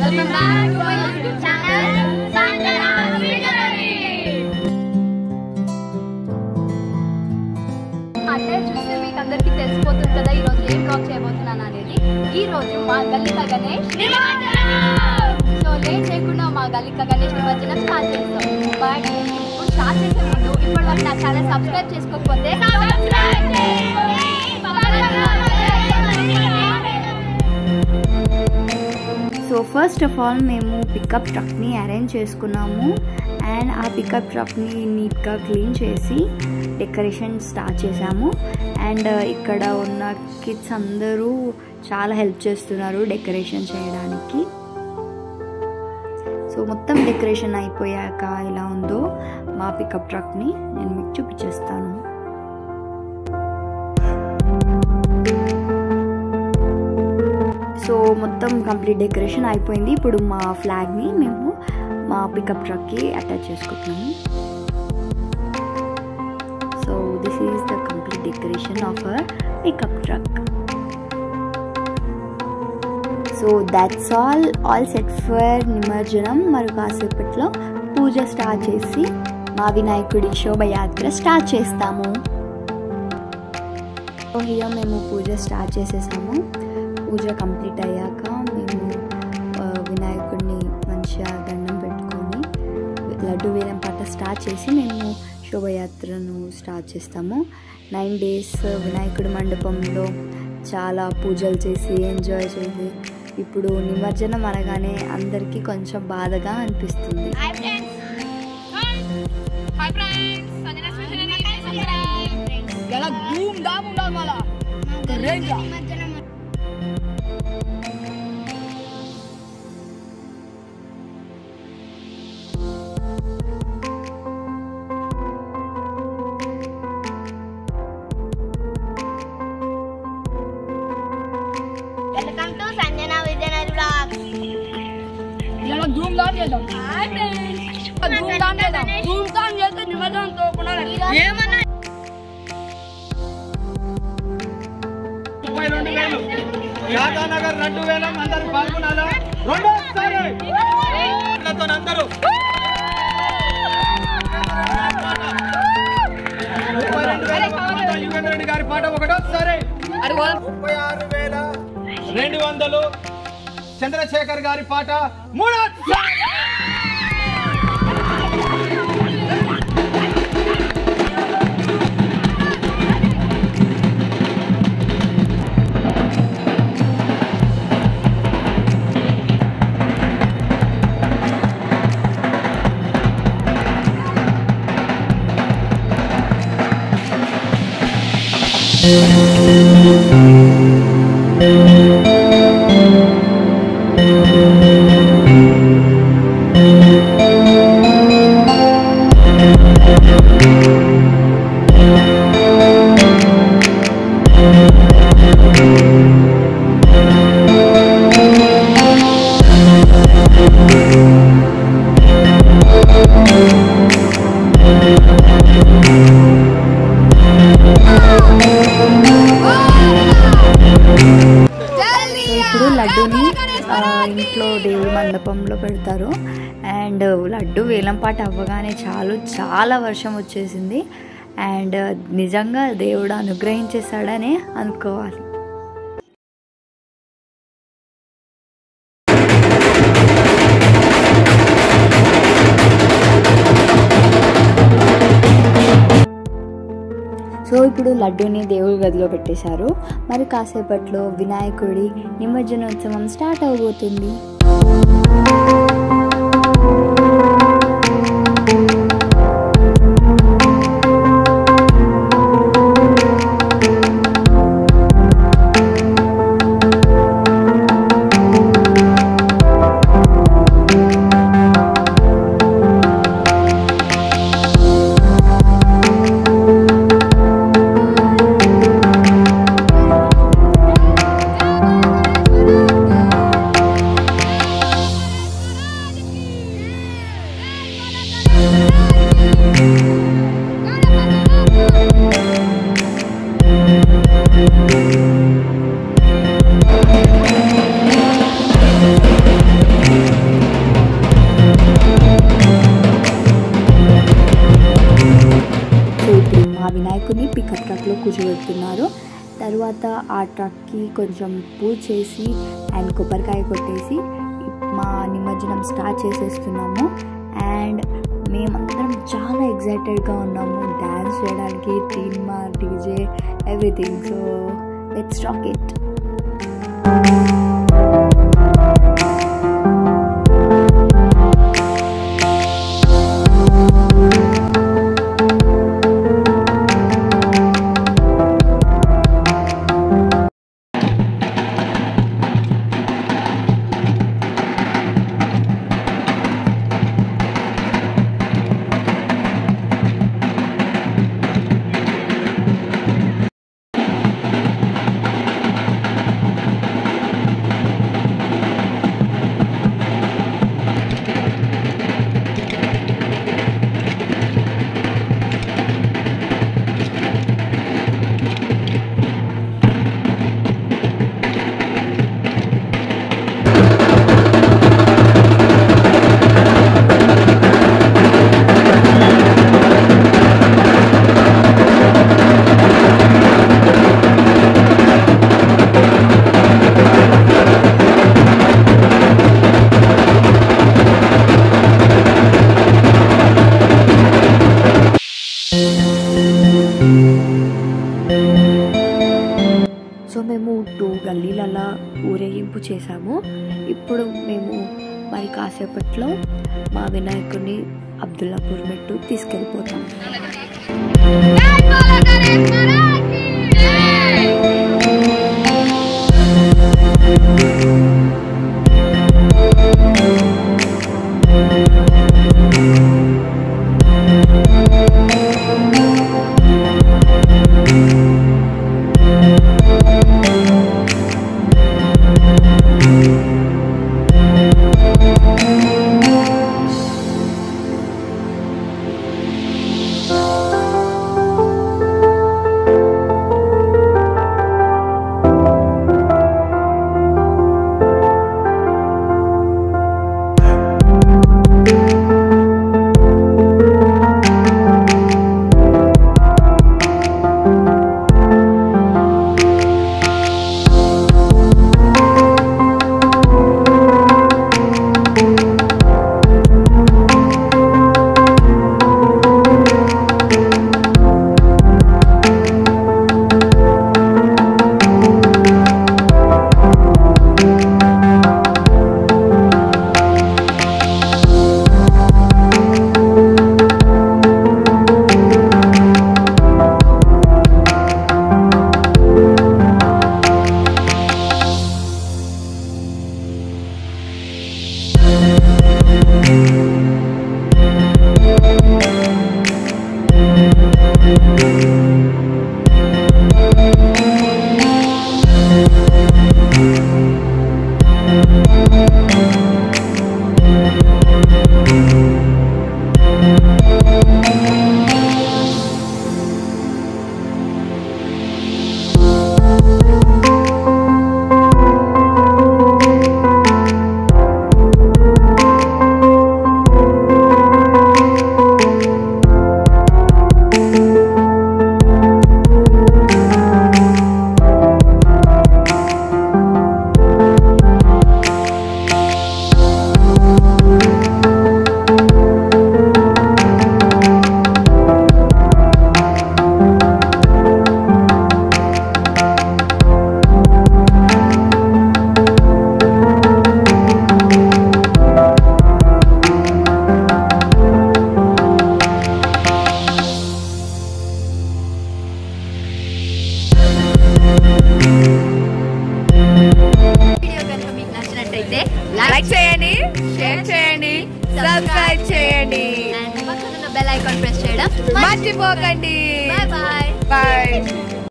Welcome back to my YouTube channel, Sanjana Visionary. అంటే చూస్తే మీకు అందరికీ తెలిసిపోతుంది కదా ఈ రోజు ఏం బ్లాగ్ చేయబోతున్నాను అనేది ఈ రోజు మా గల్లిక గణేష్ సో లేట్ చేయకుండా మా గల్లిక గణేష్ నిమజ్జనం స్టార్ట్ చేస్తాం బట్ ఇప్పుడు స్టార్ట్ చేసే ముందు ఇప్పటి వరకు నా ఛానల్ సబ్స్క్రైబ్ చేసుకోకపోతే సో ఫస్ట్ ఆఫ్ ఆల్ మేము పికప్ ట్రక్ని అరేంజ్ చేసుకున్నాము అండ్ ఆ పికప్ ట్రక్ని నీట్గా క్లీన్ చేసి డెకరేషన్ స్టార్ట్ చేసాము అండ్ ఇక్కడ ఉన్న కిడ్స్ అందరూ చాలా హెల్ప్ చేస్తున్నారు డెకరేషన్ చేయడానికి సో మొత్తం డెకరేషన్ అయిపోయాక ఎలా ఉందో మా పికప్ ట్రక్ని నేను మీకు చూపించేస్తాను సో మొత్తం కంప్లీట్ డెకరేషన్ అయిపోయింది ఇప్పుడు మా ఫ్లాగ్ని మేము మా పికప్ ట్రక్కి అటాచ్ చేసుకుంటున్నాము so this is the complete decoration of a pickup truck so that's all all set for నిమజ్జనం మరి కాసేపట్లో పూజ స్టార్ట్ చేసి మా వినాయకుడి శోభయాత్ర స్టార్ట్ చేస్తాము సో హియర్ మేము పూజ స్టార్ట్ చేసేసాము పూజ కంప్లీట్ అయ్యాక మేము ఆ, వినాయకుడిని మంచిగా దండం పెట్టుకొని లడ్డు వేలం పాట స్టార్ట్ చేసి మేము శోభయాత్రను స్టార్ట్ చేస్తాము నైన్ డేస్ వినాయకుడి మండపంలో చాలా పూజలు చేసి ఎంజాయ్ చేసి ఇప్పుడు నిమజ్జనం అనగానే అందరికీ కొంచెం బాధగా అనిపిస్తుంది hi friends hi friends Sanjana visionary ఎలా ధూమ్ ధామ్ ఉండాలి మళ్ళా range welcome to Sanjana visionary blogs ఎలా ధూమ్ ధామ్ చేద్దాం ధూమ్ ధామ్ చేద్దాం ధూమ్ ధామ్ చేస్తే నిమజ్జనం తోకుండా ఏమన్నా ముప్పై రెండు వేలు యాదానగర్ రెండు వేల అందరు పాల్గొనాలా రెండోసారి అందరితో అందరూ ముప్పై రెండు వేల ఒక పాట, యుగేంద్ర రెడ్డి గారి పాట ఒకటోసారి ముప్పై ఆరు వేల రెండు వందలు చంద్రశేఖర్ గారి పాట మూడోసారి సో ఇప్పుడు లడ్డూని ఆ, ఇంట్లో దేవుడి మండపంలో పెడతారు అండ్ లడ్డు వేలంపాట అవ్వగానే చాలు చాలా వర్షం వచ్చేసింది అండ్ నిజంగా దేవుడు అనుగ్రహించేశాడనే అనుకోవాలి సో ఇప్పుడు లడ్డూని దేవుడి గదిలో పెట్టేశారు మరి కాసేపట్లో వినాయకుడి నిమజ్జనోత్సవం స్టార్ట్ అవబోతుంది తర్వాత ఆ ట్రక్కి కొంచెం పూజ చేసి అండ్ కొబ్బరికాయ కొట్టేసి మా నిమజ్జనం స్టార్ట్ చేసేస్తున్నాము అండ్ మేమందరం చాలా ఎగ్జైటెడ్గా ఉన్నాము డ్యాన్స్ చేయడానికి theme DJ everything so let's talk it so మేము టూ గల్లీలలా ఊరేగింపు చేసాము ఇప్పుడు మేము మరి కాసేపట్లో మా వినాయకుడిని అబ్దుల్లాపూర్ మెట్టు తీసుకెళ్ళిపోతాం వీడియో కనుక మీకు నచ్చినట్టయితే లైక్ చేయండి షేర్ చేయండి సబ్స్క్రైబ్ చేయండి అండ్ పక్కన బెల్ ఐకాన్ ప్రెస్ చేయడం మర్చిపోకండి బాయ్ బాయ్ బాయ్